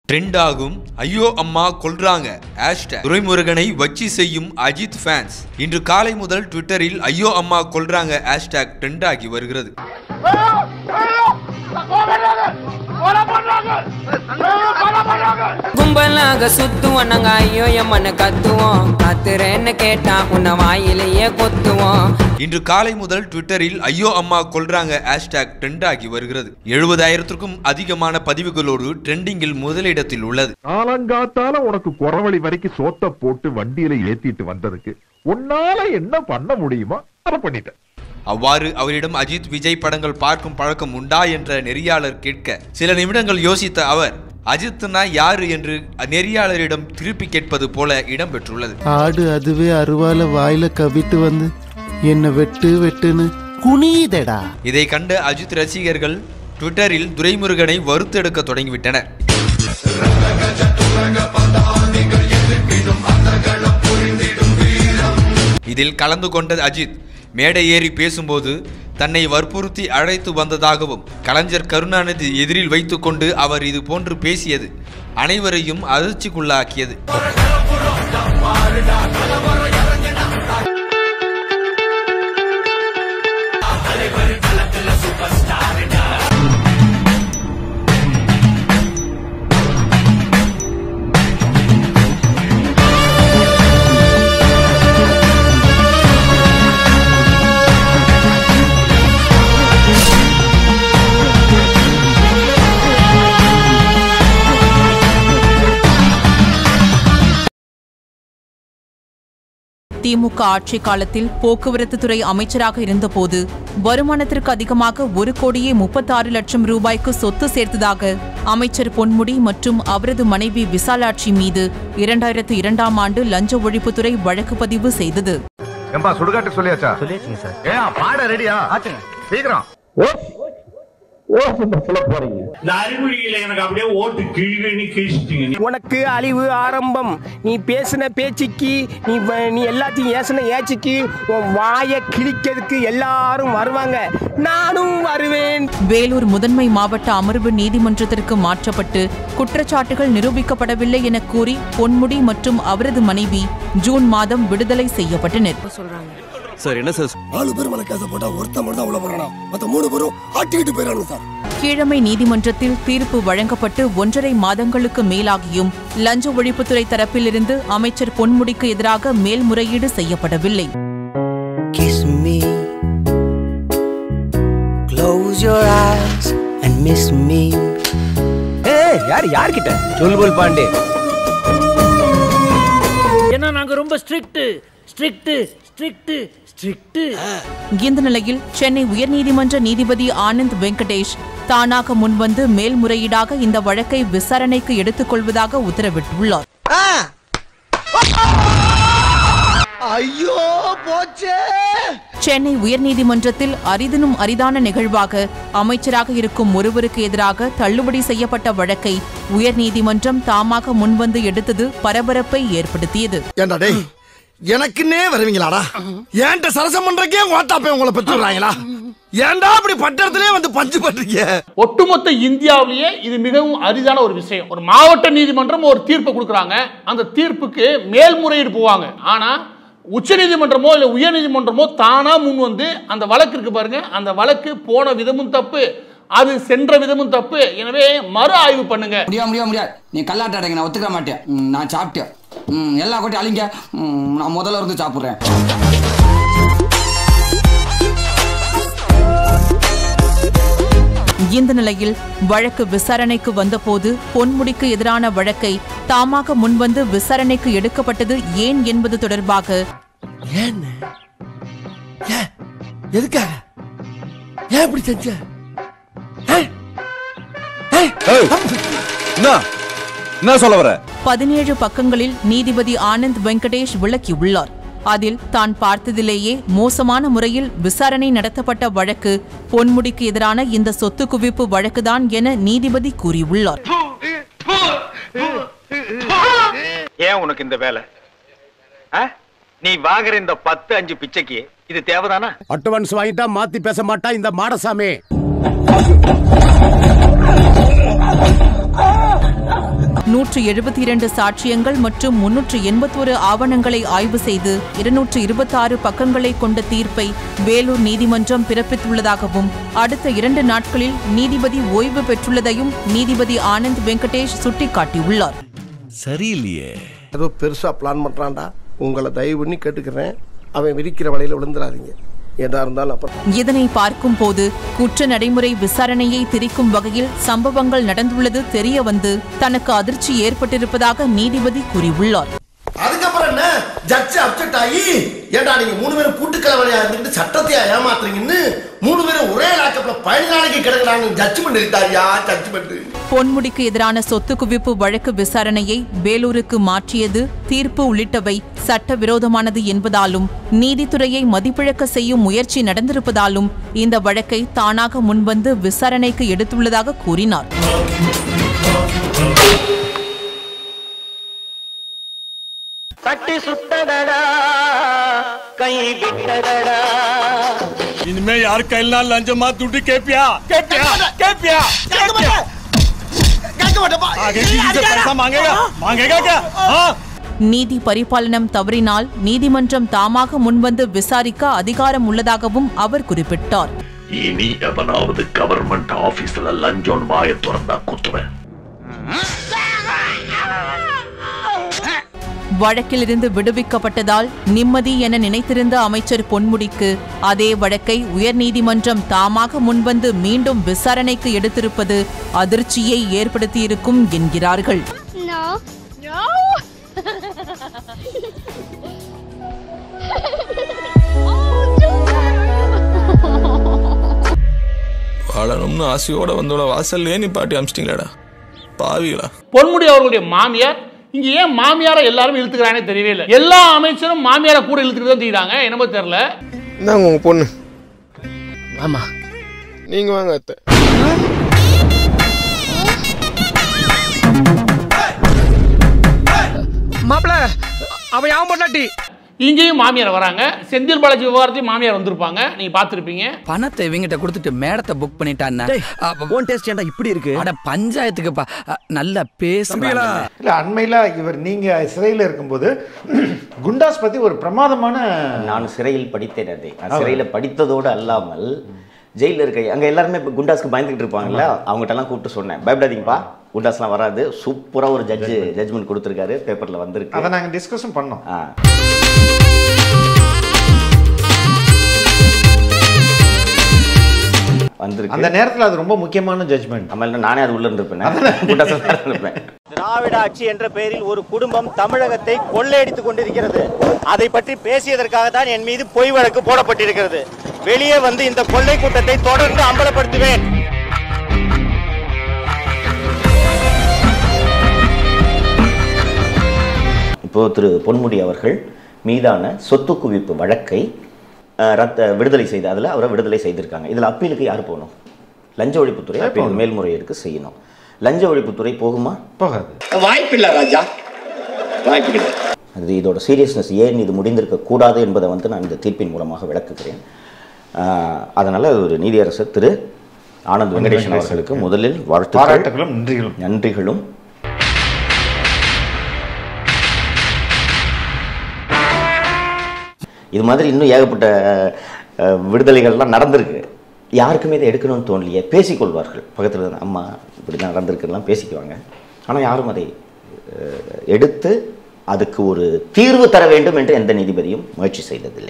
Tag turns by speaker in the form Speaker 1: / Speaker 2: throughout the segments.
Speaker 1: Trend ஆகும் ஐயோ அம்மா கொல்றாங்க ஹேஷ்டேக் துரைமுருகனை வச்சி செய்யும் அஜித் ஃபேன்ஸ் இன்று காலை முதல் ட்விட்டரில் ஐயோ அம்மா கொல்றாங்க ஹேஷ்டேக் ட்ரெண்ட் ஆகி வருகிறது
Speaker 2: கும்பலாக சுத்துவோம் நாங்க ஐயோ எம்மன்னு கத்துவோம் கத்துறேன்னு கேட்டா உன்னை வாயிலேயே கொத்துவோம்
Speaker 1: இன்று காலை முதல் ட்விட்டரில் ஐயோ அம்மா கொல்றாங்க ஹேஷ்டேக் ட்ரெண்ட் ஆகி வருகிறது எழுபதாயிரத்திற்கும் அதிகமான பதிவுகளோடு ட்ரெண்டிங்கில் முதலிடத்தில் உள்ளது
Speaker 3: காலங்காத்தால உனக்கு குறவழி வரைக்கும் சோத்த போட்டு வண்டியில ஏத்திட்டு வந்ததுக்கு உன்னால என்ன பண்ண முடியுமோ அதை பண்ணிட்டேன்
Speaker 1: அவ்வாறு அவரிடம் அஜித் விஜய் படங்கள் பார்க்கும் பழக்கம் உண்டா என்ற நெறியாளர் கேட்க சில நிமிடங்கள் யோசித்த அவர் அஜித்னா யாரு என்று நெறியாளரிடம் திருப்பி கேட்பது போல இடம்பெற்றுள்ளது
Speaker 4: ஆடு அதுவே அருவால வாயில கவிட்டு வந்து என்ன வெட்டு வெட்டுன்னு குனியுதடா
Speaker 1: இதை கண்ட அஜித் ரசிகர்கள் ட்விட்டரில் துரைமுருகனை வறுத்தெடுக்க தொடங்கிவிட்டனர் இதில் கலந்து கொண்ட அஜித் மேடை ஏறி பேசும்போது தன்னை வற்புறுத்தி அழைத்து வந்ததாகவும் கலைஞர் கருணாநிதி எதிரில் வைத்துக்கொண்டு அவர் இது போன்று பேசியது அனைவரையும் அதிர்ச்சிக்குள்ளாக்கியது
Speaker 5: திமுக ஆட்சி காலத்தில் போக்குவரத்து துறை அமைச்சராக இருந்தபோது வருமானத்திற்கு அதிகமாக ஒரு கோடியே முப்பத்தாறு லட்சம் ரூபாய்க்கு சொத்து சேர்த்ததாக அமைச்சர் பொன்முடி மற்றும் அவரது மனைவி விசாலாட்சி மீது இரண்டாயிரத்து இரண்டாம் ஆண்டு லஞ்ச ஒழிப்புத்துறை வழக்கு பதிவு செய்தது
Speaker 3: ஏம்பா சுடுகாட்டு சொல்லியாச்சா சொல்லியாச்சுங்க சார் ஏன் பாட ரெடியா சீக்கிரம்
Speaker 6: இந்த அறிகுறியில எனக்கு அப்படியே ஓட்டு கிழிகிழி கிழிச்சிட்டீங்க
Speaker 7: உனக்கு அழிவு ஆரம்பம் நீ பேசின பேச்சுக்கு நீ வ- நீ எல்லாத்தையும் ஏசின ஏச்சுக்கு உன் வாயை கிழிக்கிறதுக்கு எல்லாரும் வருவாங்க நானும் வருவேன்
Speaker 5: வேலூர் முதன்மை மாவட்ட அமர்வு நீதிமன்றத்திற்கு மாற்றப்பட்டு குற்றச்சாட்டுகள் நிரூபிக்கப்படவில்லை என கூறி பொன்முடி மற்றும் அவரது மனைவி ஜூன் மாதம் விடுதலை செய்யப்பட்டனர்
Speaker 8: சார் என்ன சார்
Speaker 9: நாலு பேர் மேல கேச போட்டா ஒருத்த மட்டும் தான் உள்ள போறானா மத்த மூணு பேரும் ஆட்டிக்கிட்டு போயிடறாங்க சார்
Speaker 5: கீழமை நீதிமன்றத்தில் தீர்ப்பு வழங்கப்பட்டு ஒன்றரை மாதங்களுக்கு மேலாகியும் லஞ்ச ஒழிப்புத்துறை தரப்பிலிருந்து அமைச்சர் பொன்முடிக்கு எதிராக மேல்முறையீடு செய்யப்படவில்லை
Speaker 2: Kiss me Close your eyes and miss me
Speaker 7: ஏ யார் யார்கிட்ட சொல்புல் பாண்டே
Speaker 10: ஏன்னா நாங்க ரொம்ப ஸ்ட்ரிக்ட் ஸ்ட்ரிக்ட் ஸ்ட்ரிக்ட் ஸ்ட்ரிக்ட்
Speaker 5: இந்த நிலையில் சென்னை உயர்நீதிமன்ற நீதிபதி ஆனந்த் வெங்கடேஷ் தானாக முன்வந்து மேல்முறையீடாக இந்த வழக்கை விசாரணைக்கு எடுத்துக் கொள்வதாக உத்தரவிட்டுள்ளார்
Speaker 9: ஐயோ போச்சே
Speaker 5: சென்னை உயர்நீதிமன்றத்தில் அரிதினும் அரிதான நிகழ்வாக அமைச்சராக இருக்கும் ஒருவருக்கு எதிராக தள்ளுபடி செய்யப்பட்ட வழக்கை உயர்நீதிமன்றம் தாமாக முன்வந்து எடுத்தது பரபரப்பை ஏற்படுத்தியது
Speaker 9: ஏண்டா டேய் எனக்குன்னே வருவீங்களாடா ஏன்ட்ட சரசம் பண்றக்கே ஓட்டாப்பே உங்களை பெற்றுறாங்களா ஏன்டா அப்படி பட்டத்திலே வந்து பஞ்சு பண்றீங்க
Speaker 6: ஒட்டுமொத்த இந்தியாவிலேயே இது மிகவும் அரிதான ஒரு விஷயம் ஒரு மாவட்ட நீதிமன்றம் ஒரு தீர்ப்பை கொடுக்குறாங்க அந்த தீர்ப்புக்கு மேல்முறையீடு போவாங்க ஆனா உச்ச நீதிமன்றமோ இல்லை உயர் நீதிமன்றமோ தானா முன் வந்து அந்த வழக்கு இருக்கு பாருங்க அந்த வழக்கு போன விதமும் தப்பு அது சென்ற விதமும் தப்பு எனவே மறு ஆய்வு பண்ணுங்க
Speaker 2: முடியாது முடியாது முடியாது நீ கல்லாட்ட அடைங்க நான் ஒத்துக்க மாட்டேன் ம், நான் சாப்பிட்டேன் ம், எல்லா கொட்டி அழிங்க ம், நான் முதல்ல இருந்து சாப்பிட்றேன்
Speaker 5: இந்த நிலையில் வழக்கு விசாரணைக்கு வந்தபோது பொன்முடிக்கு எதிரான வழக்கை தாமாக முன்வந்து விசாரணைக்கு எடுக்கப்பட்டது ஏன் என்பது தொடர்பாக
Speaker 9: ஏன் ஏன் எதுக்காக ஏன் இப்படி செஞ்ச ஏய்? ஏய்?
Speaker 8: என்ன என்ன சொல்ல வர
Speaker 5: பதினேழு பக்கங்களில் நீதிபதி ஆனந்த் வெங்கடேஷ் விளக்கியுள்ளார் அதில் தான் பார்த்ததிலேயே மோசமான முறையில் விசாரணை நடத்தப்பட்ட வழக்கு பொன்முடிக்கு எதிரான இந்த சொத்து குவிப்பு வழக்குதான் என நீதிபதி கூறியுள்ளார்
Speaker 11: ஏன் உனக்கு இந்த வேலை ஆ? நீ வாங்குற இந்த பத்து அஞ்சு பிச்சைக்கு இது தேவைதானா
Speaker 7: அட்வான்ஸ் வாங்கிட்டா மாத்தி பேச மாட்டா இந்த மாடசாமி
Speaker 5: நூற்று எழுபத்தி இரண்டு சாட்சியங்கள் மற்றும் முன்னூற்று எண்பத்தோரு ஆவணங்களை ஆய்வு செய்து இருநூற்று இருபத்தாறு பக்கங்களை கொண்ட தீர்ப்பை வேலூர் நீதிமன்றம் பிறப்பித்துள்ளதாகவும் அடுத்த இரண்டு நாட்களில் நீதிபதி ஓய்வு பெற்றுள்ளதையும் நீதிபதி ஆனந்த் வெங்கடேஷ் சுட்டிக்காட்டியுள்ளார்
Speaker 12: சரியில்லையே
Speaker 13: ஏதோ பெருசா பிளான் பண்றான்டா உங்களை தயவு பண்ணி கேட்டுக்கிறேன் அவன் விரிக்கிற வலையில விழுந்துடாதீங்க எதா இருந்தாலும் அப்புறம்
Speaker 5: இதனை பார்க்கும்போது குற்ற நடைமுறை விசாரணையை திரிக்கும் வகையில் சம்பவங்கள் நடந்துள்ளது தெரிய வந்து தனக்கு அதிர்ச்சி ஏற்பட்டிருப்பதாக நீதிபதி கூறியுள்ளார்
Speaker 9: அதுக்கப்புறம் என்ன ஜட்ஜ் அப்செட் ஆகி ஏடா நீங்க மூணு பேரும் கூட்டுக்கலவரையா இருந்துட்டு சட்டத்தையா ஏமாத்துறீங்கன்னு மூணு பேரும் ஒரே லாக்கப்ல பதினஞ்சு நாளைக்கு கிடக்குறாங்க ஜட்ஜ்மெண்ட் எடுத்தாரியா ஜட்ஜ்மெண்ட்
Speaker 5: பொன்முடிக்கு எதிரான சொத்து குவிப்பு வழக்கு விசாரணையை வேலூருக்கு மாற்றியது தீர்ப்பு உள்ளிட்டவை சட்டவிரோதமானது என்பதாலும் நீதித்துறையை மதிப்பிழக்க செய்யும் முயற்சி நடந்திருப்பதாலும் இந்த வழக்கை தானாக முன்வந்து விசாரணைக்கு எடுத்துள்ளதாக கூறினார்
Speaker 14: கட்டி சுட்டதடா கை விட்டதடா
Speaker 12: இனிமே யார் கையிலாம் லஞ்சமா துட்டு கேப்பியா கேப்பியா கேப்பியா கேப்பியா आगे किसी से पैसा मांगेगा मांगेगा क्या हाँ
Speaker 5: நீதி பரிபாலனம் தவறினால் நீதிமன்றம் தாமாக முன்வந்து விசாரிக்க அதிகாரம் உள்ளதாகவும் அவர் குறிப்பிட்டார்
Speaker 15: இனி எவனாவது கவர்மெண்ட் ஆபீஸ்ல லஞ்சம் வாய திறந்தா குத்துவேன்
Speaker 5: வழக்கிலிருந்து விடுவிக்கப்பட்டதால் நிம்மதி என நினைத்திருந்த அமைச்சர் பொன்முடிக்கு அதே வழக்கை உயர்நீதிமன்றம் தாமாக முன்வந்து மீண்டும் விசாரணைக்கு எடுத்திருப்பது அதிர்ச்சியை ஏற்படுத்தியிருக்கும் என்கிறார்கள்
Speaker 16: No. No.
Speaker 17: வாழணும்னு ஆசையோட வந்தோட வாசல்லே நீ பாட்டி அமிச்சிட்டீங்களாடா பாவிகளா
Speaker 6: பொன்முடி அவர்களுடைய மாமியார் இங்க ஏன் மாமியாரை எல்லாரும் இழுத்துக்கிறானே தெரியவே இல்லை எல்லா அமைச்சரும் மாமியாரை கூட இழுத்துட்டு தான் தீடாங்க என்னமோ தெரியல
Speaker 18: இந்தாங்க உங்க பொண்ணு ஆமா நீங்க வாங்க அத்தை
Speaker 7: மாப்பிள அவன் யாவன் பொண்டாட்டி
Speaker 6: இங்கேயும் மாமியார் வராங்க செந்தில் பாலாஜி விவகாரத்தையும் மாமியார் வந்திருப்பாங்க நீங்க பார்த்திருப்பீங்க
Speaker 19: பணத்தை இவங்கிட்ட கொடுத்துட்டு மேடத்தை புக் பண்ணிட்டான்னா உன் டேஸ்ட் ஏன்டா இப்படி இருக்கு அட பஞ்சாயத்துக்குப்பா அ, நல்லா பேசுறீங்களா
Speaker 20: இல்ல அண்மையில இவர் நீங்க சிறையில் இருக்கும்போது குண்டாஸ் பத்தி ஒரு பிரமாதமான
Speaker 21: நான் சிறையில் படித்தேன் அதை நான் சிறையில் படித்ததோடு அல்லாமல் ஜெயிலில் இருக்க அங்கே எல்லாருமே இப்போ குண்டாஸ்க்கு பயந்துக்கிட்டு இருப்பாங்கல்ல அவங்ககிட்டலாம் கூப்பிட்டு சொன்னேன் பயப்படாதீங்கப்பா குண்டாஸ்லாம் வராது சூப்பராக ஒரு ஜட்ஜு ஜட்ஜ்மெண்ட் கொடுத்துருக்காரு பேப்பரில் வந்திருக்கு
Speaker 20: அதை நாங்க டிஸ்கஷன் பண்ணோம்
Speaker 21: ஆ வந்திருக்கு
Speaker 20: அந்த நேரத்துல அது ரொம்ப முக்கியமான ஜட்ஜ்மெண்ட்
Speaker 21: நம்ம நானே அது உள்ள இருந்திருப்பேன் குண்டாஸ்ல இருந்திருப்பேன்
Speaker 14: திராவிட ஆட்சி என்ற பெயரில் ஒரு குடும்பம் தமிழகத்தை கொள்ளையடித்துக் கொண்டிருக்கிறது அதை பற்றி பேசியதற்காக தான் என் மீது பொய் வழக்கு போடப்பட்டிருக்கிறது வெளியே வந்து இந்த கொள்ளை கூட்டத்தை தொடர்ந்து அம்பலப்படுத்துவேன்
Speaker 21: இப்போ திரு பொன்முடி அவர்கள் மீதான சொத்து குவிப்பு வழக்கை அஹ், ரத்த விடுதலை செய்து அதில் அவரை விடுதலை செய்திருக்காங்க இதில் அப்பீலுக்கு யார் போகணும் லஞ்ச ஒழிப்புத்துறை அப்பீல் மேல்முறையீடுக்கு செய்யணும் லஞ்ச ஒழிப்புத்துறை போகுமா
Speaker 20: போகாது
Speaker 21: வாய்ப்பில்லை ராஜா வாய்ப்பில்லை அது இதோட சீரியஸ்னஸ் ஏன் இது முடிந்திருக்க கூடாது என்பதை வந்து நான் இந்த தீர்ப்பின் மூலமாக விளக்குகிறேன் அஹ், அதனால ஒரு நீதியரசர் திரு ஆனந்த் வெங்கடேசன் அவர்களுக்கு முதலில் வாழ்த்துக்கள்
Speaker 20: பாராட்டுகளும் நன்றிகளும்
Speaker 21: நன்றிகளும் இது மாதிரி இன்னும் ஏகப்பட்ட அஹ், விடுதலைகள்லாம் நடந்திருக்கு யாருக்குமே இதை எடுக்கணும்னு தோணலையே பேசிக்கொள்வார்கள் பக்கத்தில் இருந்த அம்மா இப்படி தான் நடந்திருக்குலாம் பேசிக்குவாங்க ஆனால் யாரும் அதை அஹ், எடுத்து அதுக்கு ஒரு தீர்வு தர வேண்டும் என்று எந்த நீதிபதியும் முயற்சி செய்ததில்லை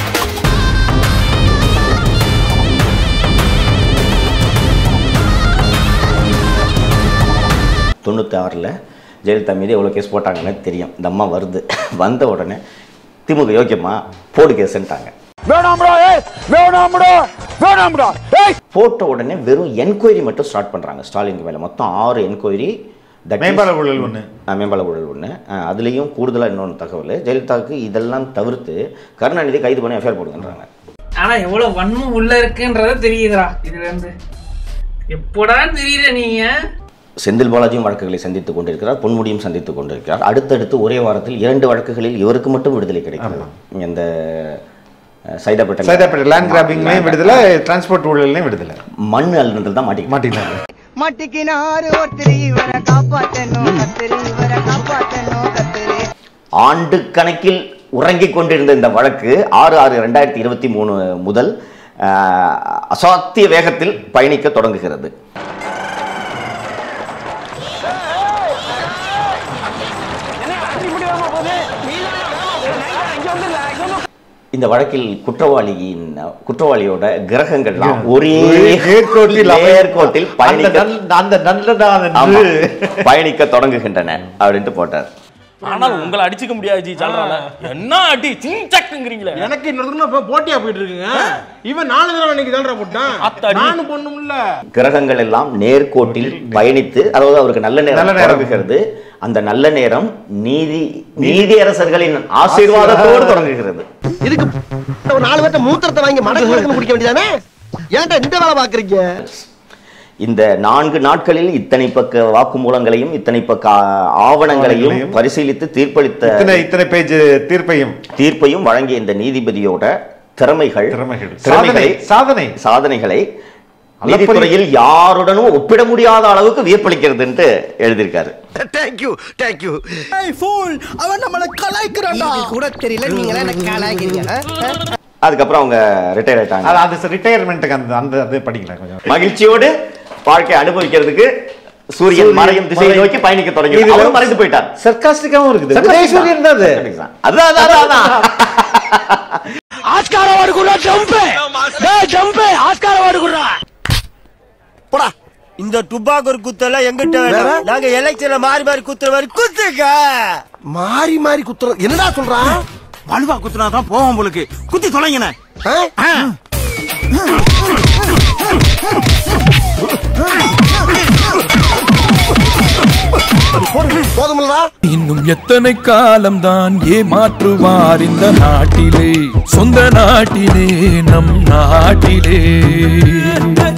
Speaker 21: தொண்ணூற்றி ஆறில் ஜெயலலிதா மீது எவ்வளோ கேஸ் போட்டாங்கன்னு தெரியும் இந்த அம்மா வருது வந்த உடனே திமுக யோக்கியமா போடு கேஸ்ன்ட்டாங்க
Speaker 22: வேணாம்டா ஏய் வேணாம்டா வேணாம்டா ஏய்
Speaker 21: போட்ட உடனே வெறும் என்கொயரி மட்டும் ஸ்டார்ட் பண்ணுறாங்க ஸ்டாலினுக்கு மேலே மொத்தம் ஆறு என்கொயரி
Speaker 20: மேம்பால ஊழல் ஒண்ணு.
Speaker 21: மேம்பால ஊழல் ஒன்று அதுலேயும் கூடுதலாக இன்னொன்று தகவல் ஜெயலலிதாவுக்கு இதெல்லாம் தவிர்த்து கருணாநிதி கைது பண்ணி எஃப்ஐஆர் போடுங்கன்றாங்க
Speaker 23: ஆனா எவ்வளவு வன்மம் உள்ள இருக்குன்றத தெரியுதுடா இதுல இருந்து எப்படா தெரியல நீங்க
Speaker 21: செந்தில் பாலாஜியும் வழக்குகளை சந்தித்துக் கொண்டிருக்கிறார் பொன்முடியும் சந்தித்துக் கொண்டிருக்கிறார் அடுத்தடுத்து ஒரே வாரத்தில் இரண்டு வழக்குகளில் இவருக்கு மட்டும் விடுதலை கிடைக்கிறது இந்த அஹ், சைதாப்பேட்டை
Speaker 20: சைதாப்பேட்டை லேண்ட் கிராபிங்லையும் விடுதலை டிரான்ஸ்போர்ட் ஊழல்லையும் விடுதலை
Speaker 21: மண் அள்ளுன்றது தான் மாட்டி
Speaker 20: மாட்டினாங்க
Speaker 1: மட்டிக்கினாரு ஒருத்தர் இவரை காப்பாத்தணும் கத்திரி இவரை காப்பாத்தணும் கத்திரி
Speaker 21: ஆண்டு கணக்கில் உறங்கிக் கொண்டிருந்த இந்த வழக்கு ஆறு ஆறு ரெண்டாயிரத்தி இருபத்தி மூணு முதல் ஆஹ், அசாத்திய வேகத்தில் பயணிக்க தொடங்குகிறது இந்த வழக்கில் குற்றவாளியின் குற்றவாளியோட கிரகங்கள்லாம் ஒரே
Speaker 20: நேர்கோட்டில் அமை-
Speaker 21: நேர்கோட்டில்
Speaker 20: அந்த
Speaker 21: பயணிக்க
Speaker 20: நல்- அந்த நல்ல நாள்
Speaker 21: ஆமா,
Speaker 20: என்று
Speaker 21: பயணிக்க தொடங்குகின்றன அப்படின்ட்டு போட்டார்
Speaker 4: ஆனால் உங்களை அடிச்சுக்க முடியாது ஜி சொல்றாங்க என்ன அடி சிங்சக்குங்கிறீங்களே
Speaker 16: எனக்கு இன்னொருத்தரும் இப்ப போட்டியா போயிட்டு இருக்குங்க இவன் நாலு தடவை இன்னைக்கு தான்டா போட்டான்
Speaker 4: அத்தாடி.
Speaker 16: நானும் பொண்ணும்ல
Speaker 21: கிரகங்கள் எல்லாம் நேர்கோட்டில் பயணித்து அதாவது அவருக்கு நல்ல நேரம்
Speaker 20: நல்ல நேரம்.
Speaker 21: தொடங்குகிறது அந்த நல்ல நேரம் நீதி நீதியரசர்களின் ஆசீர்வாதத்தோடு தொடங்குகிறது
Speaker 9: இதுக்கு ஒரு நாலு பேர்ட்ட மூத்திரத்தை வாங்கி மடக்கு மடக்கு குடிக்க வேண்டியதானே ஏன்டா இந்த வேலை பாக்குறீங்க
Speaker 21: இந்த நான்கு நாட்களில் இத்தனை பக்க வாக்குமூலங்களையும் இத்தனை பக்க ஆ- ஆவணங்களையும்
Speaker 20: ஆவணங்களையும்
Speaker 21: பரிசீலித்து தீர்ப்பளித்த
Speaker 20: இத்தனை இத்தனை பேஜ் தீர்ப்பையும்
Speaker 21: தீர்ப்பையும் வழங்கிய இந்த நீதிபதியோட திறமைகள்
Speaker 20: திறமைகள்.
Speaker 21: திறமைகளை
Speaker 20: சாதனை
Speaker 21: சாதனைகளை
Speaker 20: அளப்பரிய-
Speaker 21: நீதித்துறையில் யாருடனும் ஒப்பிட முடியாத அளவுக்கு வியப்பளிக்கிறதுன்ட்டு எழுதியிருக்காரு
Speaker 9: தேங்க்யூ தேங்க்யூ
Speaker 1: ஃபூல் அவன் நம்மள கலாய்க்கிறான்டா கூட தெரியல நீங்க என்ன கலாய்க்கிறீங்க
Speaker 21: அதுக்கப்புறம் அவங்க ரிட்டையர் ஆயிட்டாங்க
Speaker 20: அது அது ரிட்டையர்மெண்ட்டுக்கு அந்த அந்த அது படிக்கல கொஞ்சம்
Speaker 21: மகிழ்ச்சியோடு வாழ்க்கை அனுபவிக்கிறதுக்கு சூரியன்
Speaker 20: சூரியன்
Speaker 21: மறையும் திசையை
Speaker 20: மறை-
Speaker 21: நோக்கி பயணிக்க தொடங்கி
Speaker 20: இதுல
Speaker 21: அவரும் மறைந்து போயிட்டார்
Speaker 20: சர்க்காஸ்டிக்காவும் இருக்குது
Speaker 21: Sarcastic தான்.
Speaker 20: உதயசூரியன் தான் அது
Speaker 21: அதான் அதான் அதான், அதான்
Speaker 22: ஆஸ்கார அவார்டு குடுறா ஜம்ப் டேய் ஜம்ப் ஆஸ்கார அவார்டு குடுறா
Speaker 9: போடா
Speaker 10: இந்த டுபாக்கூர் குத்தெல்லாம் எங்கிட்ட வேணாம் நாங்க எலெக்ஷன்ல மாறி மாறி குத்துற மாதிரி குத்துங்க
Speaker 9: மாறி மாறி குத்துறது என்னடா சொல்றான்
Speaker 10: வலுவா குத்துனா தான் போவோம் உங்களுக்கு குத்தி தொலைங்கண்ணே
Speaker 9: போதுமில்லடா
Speaker 17: இன்னும் எத்தனை காலம்தான் ஏமாற்றுவார் இந்த நாட்டிலே சொந்த நாட்டிலே நம் நாட்டிலே